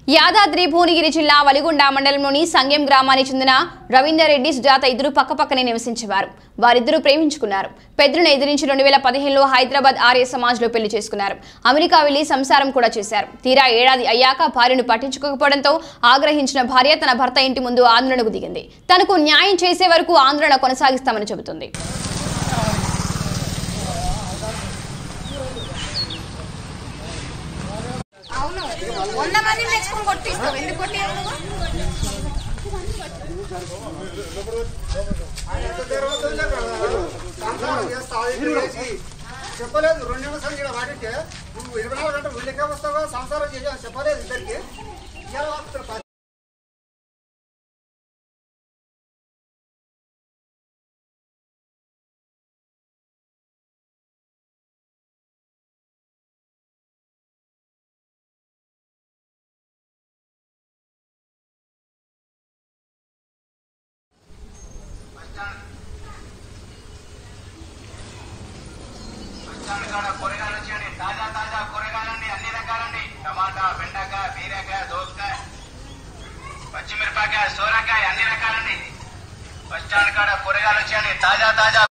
యాదాద్రి భువనగిరి జిల్లా వలిగొండ మండలంలోని సంగెం గ్రామానికి చెందిన రవీందర్ రెడ్డి సుజాత ఇద్దరు పక్కపక్కనే నివసించేవారు వారిద్దరూ ప్రేమించుకున్నారు పెద్దలను ఎదిరించి రెండు వేల పదిహేనులో హైదరాబాద్ ఆర్య సమాజ్లో పెళ్లి చేసుకున్నారు అమెరికా వెళ్లి సంసారం కూడా చేశారు తీరా ఏడాది అయ్యాక భార్యను పట్టించుకోకపోవడంతో ఆగ్రహించిన భార్య తన భర్త ఇంటి ముందు ఆందోళనకు దిగింది తనకు న్యాయం చేసే వరకు ఆందోళన కొనసాగిస్తామని చెబుతుంది అవును వంద మంది మెచ్చుకొని కొట్టిస్తావు ఎందుకు కొట్టావు నువ్వు సంసారం చేస్తావు, ఇది చేసి. చెప్పలేదు రెండు నిమిషాలు ఇక్కడ వాడితే నువ్వు ఇరవై నాలుగు గంటలు ఊళ్ళకే వస్తావా సంసారం చేసి చెప్పలేదు ఇద్దరికి ఇలా వస్తారు పది. కాడ కూరగాయలు వచ్చేయండి తాజా తాజా కూరగాయలండి అన్ని రకాలండి టమాటా బెండకాయ బీరకాయ దోసకాయ పచ్చిమిరపకాయ సోరకాయ అన్ని రకాలండి బస్ స్టాండ్ కాడ కూరగాయలు వచ్చేయండి తాజా తాజా